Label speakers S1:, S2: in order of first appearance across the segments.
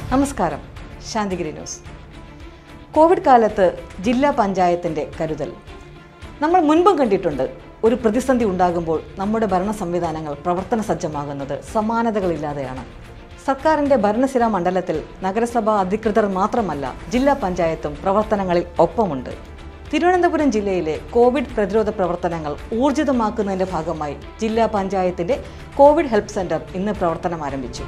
S1: നമസ്കാരം Santhigiri news Covid കാലത്ത് ജില്ലാ പഞ്ചായത്തിൻ്റെ കരുതൽ നമ്മൾ മുൻപും കണ്ടിട്ടുണ്ട് ഒരു പ്രതിസന്ധി ഉണ്ടാകുമ്പോൾ നമ്മുടെ ഭരണ സംവിധാനങ്ങൾ പ്രവർത്തന സജ്ജമാകുന്നത് സമാനതകളില്ലാതെയാണ് സർക്കാരിൻ്റെ ഭരണസിരാ മണ്ഡലത്തിൽ നഗരസഭാ അധികൃതർ മാത്രമല്ല ജില്ലാ പഞ്ചായത്തും പ്രവർത്തനങ്ങളിൽ ഒപ്പമുണ്ട് തിരുവനന്തപുരം ജില്ലയിലെ കോവിഡ് പ്രതിരോധ പ്രവർത്തനങ്ങൾ ഊർജിതമാക്കുന്നതിന്റെ ഭാഗമായി ജില്ലാ പഞ്ചായത്തിന്റെ കോവിഡ് ഹെൽപ്പ് സെന്റർ ഇന്ന് പ്രവർത്തനം ആരംഭിച്ചു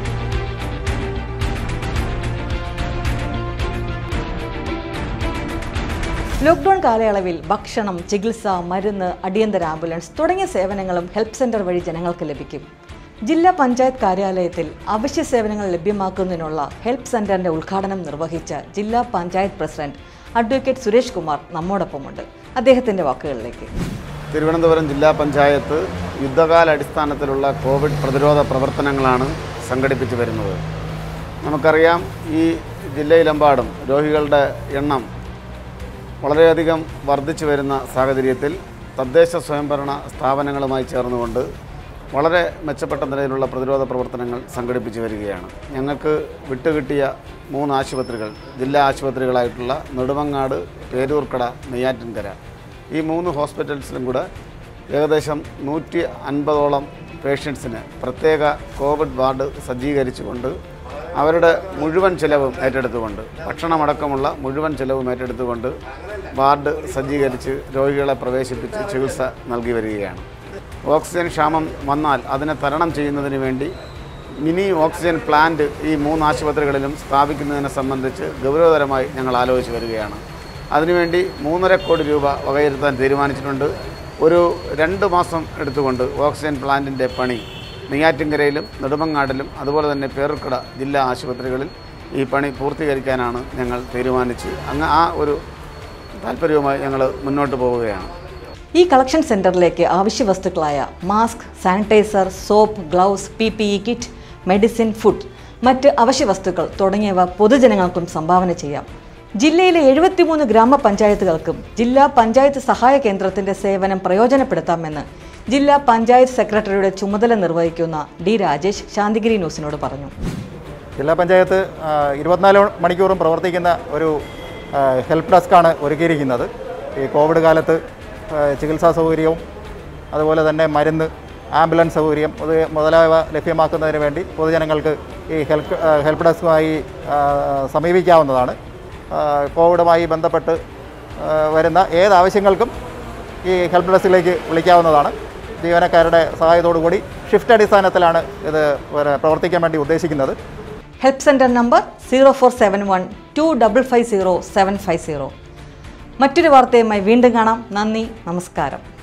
S1: ലോക്ക്ഡൌൺ കാലയളവിൽ ഭക്ഷണം ചികിത്സ മരുന്ന് അടിയന്തര ആംബുലൻസ് തുടങ്ങിയ സേവനങ്ങളും ഹെൽപ്പ് സെന്റർ വഴി ജനങ്ങൾക്ക് ലഭിക്കും ജില്ലാ പഞ്ചായത്ത് കാര്യാലയത്തിൽ അവശ്യ സേവനങ്ങൾ ലഭ്യമാക്കുന്നതിനുള്ള ഹെൽപ്പ് സെന്ററിന്റെ ഉദ്ഘാടനം നിർവഹിച്ച ജില്ലാ പഞ്ചായത്ത് പ്രസിഡന്റ് അഡ്വക്കേറ്റ് സുരേഷ് കുമാർ നമ്മോടൊപ്പമുണ്ട് അദ്ദേഹത്തിന്റെ വാക്കുകളിലേക്ക്
S2: തിരുവനന്തപുരം ജില്ലാ പഞ്ചായത്ത് യുദ്ധകാല അടിസ്ഥാനത്തിലുള്ള കോവിഡ് പ്രതിരോധ പ്രവർത്തനങ്ങളാണ് സംഘടിപ്പിച്ചു വരുന്നത് നമുക്കറിയാം ഈ ജില്ലയിലെമ്പാടും രോഗികളുടെ എണ്ണം വളരെയധികം വർദ്ധിച്ചു വരുന്ന സാഹചര്യത്തിൽ തദ്ദേശ സ്വയംഭരണ സ്ഥാപനങ്ങളുമായി ചേർന്നുകൊണ്ട് വളരെ മെച്ചപ്പെട്ട നിലയിലുള്ള പ്രതിരോധ പ്രവർത്തനങ്ങൾ സംഘടിപ്പിച്ചു വരികയാണ് ഞങ്ങൾക്ക് വിട്ടുകിട്ടിയ മൂന്ന് ആശുപത്രികൾ ജില്ലാ ആശുപത്രികളായിട്ടുള്ള നെടുമങ്ങാട് പേരൂർക്കട നെയ്യാറ്റിൻകര ഈ മൂന്ന് ഹോസ്പിറ്റൽസിലും കൂടെ ഏകദേശം നൂറ്റി അൻപതോളം പേഷ്യൻസിന് പ്രത്യേക കോവിഡ് വാർഡ് സജ്ജീകരിച്ചുകൊണ്ട് അവരുടെ മുഴുവൻ ചിലവും ഏറ്റെടുത്തുകൊണ്ട് ഭക്ഷണമടക്കമുള്ള മുഴുവൻ ചിലവും ഏറ്റെടുത്തുകൊണ്ട് വാർഡ് സജ്ജീകരിച്ച് രോഗികളെ പ്രവേശിപ്പിച്ച് ചികിത്സ നൽകി വരികയാണ് ഓക്സിജൻ ക്ഷാമം വന്നാൽ അതിനെ തരണം ചെയ്യുന്നതിന് വേണ്ടി മിനി ഓക്സിജൻ പ്ലാന്റ് ഈ മൂന്ന് ആശുപത്രികളിലും സ്ഥാപിക്കുന്നതിനെ സംബന്ധിച്ച് ഗൗരവതരമായി ഞങ്ങൾ ആലോചിച്ച് വരികയാണ് അതിനുവേണ്ടി മൂന്നര കോടി രൂപ വകയിരുത്താൻ തീരുമാനിച്ചിട്ടുണ്ട് ഒരു രണ്ട് മാസം എടുത്തുകൊണ്ട് ഓക്സിജൻ പ്ലാന്റിൻ്റെ പണി നെയ്യാറ്റിൻകരയിലും നെടുമങ്ങാടിലും അതുപോലെ തന്നെ പേർക്കട ജില്ലാ ആശുപത്രികളിൽ ഈ പണി പൂർത്തീകരിക്കാനാണ് ഞങ്ങൾ തീരുമാനിച്ച് അങ്ങ് ആ ഒരു താല്പര്യവുമായി ഞങ്ങൾ മുന്നോട്ട് പോവുകയാണ്
S1: ഈ കളക്ഷൻ സെന്ററിലേക്ക് ആവശ്യ വസ്തുക്കളായ mask sanitiser soap gloves P P E kit medicine food മറ്റ് അവശ്യ വസ്തുക്കൾ തുടങ്ങിയവ പൊതുജനങ്ങൾക്കും സംഭാവന ചെയ്യാം ജില്ലയിലെ എഴുപത്തിമൂന്ന് ഗ്രാമപഞ്ചായത്തുകൾക്കും ജില്ലാ പഞ്ചായത്ത് സഹായ കേന്ദ്രത്തിന്റെ സേവനം പ്രയോജനപ്പെടുത്താമെന്ന് ജില്ലാ പഞ്ചായത്ത് സെക്രട്ടറിയുടെ ചുമതല നിർവഹിക്കുന്ന ഡി രാജേഷ് ശാന്തിഗിരി ന്യൂസിനോട് പറഞ്ഞു
S3: ജില്ലാ പഞ്ചായത്ത് ആ, ഇരുപത്തിനാല് മണിക്കൂറും പ്രവർത്തിക്കുന്ന ഒരു ആ, ഹെൽപ്പ് ഡെസ്ക്കാണ് ഒരുക്കിയിരിക്കുന്നത് ഈ കോവിഡ് കാലത്ത് ആ, ചികിത്സാ സൗകര്യവും അതുപോലെ തന്നെ മരുന്ന് ആംബുലൻസ് സൗകര്യം ഇത് മുതലായവ ലഭ്യമാക്കുന്നതിന് വേണ്ടി പൊതുജനങ്ങൾക്ക് ഈ ഹെൽപ്പ് ആ, ഹെൽപ്പ് ഡെസ്കുമായി ആ, സമീപിക്കാവുന്നതാണ് ആ, കോവിഡുമായി ബന്ധപ്പെട്ട് ആ, വരുന്ന ഏത് ആവശ്യങ്ങൾക്കും ഈ ഹെൽപ്പ് ഡെസ്കിലേക്ക് വിളിക്കാവുന്നതാണ് ജീവനക്കാരുടെ സഹായത്തോടു കൂടി ഷിഫ്റ്റ് അടിസ്ഥാനത്തിലാണ് ഇത് പിന്നെ പ്രവർത്തിക്കാൻ വേണ്ടി ഉദ്ദേശിക്കുന്നത്
S1: help centre number zero four seven one two double five zero seven five zero മറ്റൊരു വാർത്തയുമായി വീണ്ടും കാണാം നന്ദി നമസ്കാരം